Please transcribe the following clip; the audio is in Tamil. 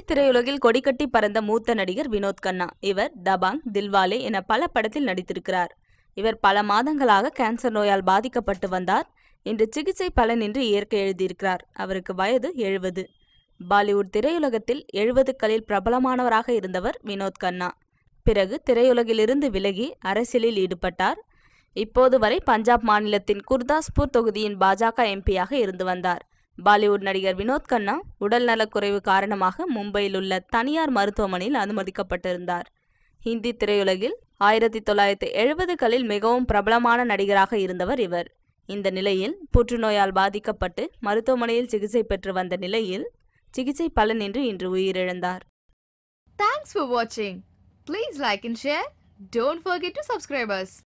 திரையுலகில் கொடிக்கட்டி பறந்த மூத்த நடிகர் வினோத் கண்ணா இவர் தபாங் தில்வாலே என பல படத்தில் நடித்திருக்கிறார் இவர் பல மாதங்களாக கேன்சர் நோயால் பாதிக்கப்பட்டு வந்தார் இன்று சிகிச்சை பலனின்றி இயற்கை எழுதியிருக்கிறார் அவருக்கு வயது எழுபது பாலிவுட் திரையுலகத்தில் எழுபதுகளில் பிரபலமானவராக இருந்தவர் வினோத் கண்ணா பிறகு திரையுலகிலிருந்து விலகி அரசியலில் ஈடுபட்டார் இப்போது வரை பஞ்சாப் மாநிலத்தின் குர்தாஸ்பூர் தொகுதியின் பாஜக எம்பியாக இருந்து வந்தார் பாலிவுட் நடிகர் வினோத் கண்ணா உடல் நலக்குறைவு காரணமாக மும்பையில் உள்ள தனியார் மருத்துவமனையில் அனுமதிக்கப்பட்டிருந்தார் ஹிந்தி திரையுலகில் ஆயிரத்தி தொள்ளாயிரத்தி எழுபதுகளில் மிகவும் பிரபலமான நடிகராக இருந்தவர் இவர் இந்த நிலையில் புற்றுநோயால் பாதிக்கப்பட்டு மருத்துவமனையில் சிகிச்சை பெற்று வந்த நிலையில் சிகிச்சை பலனின்றி இன்று உயிரிழந்தார் Thanks for watching. Please like and share. Don't forget to subscribe us.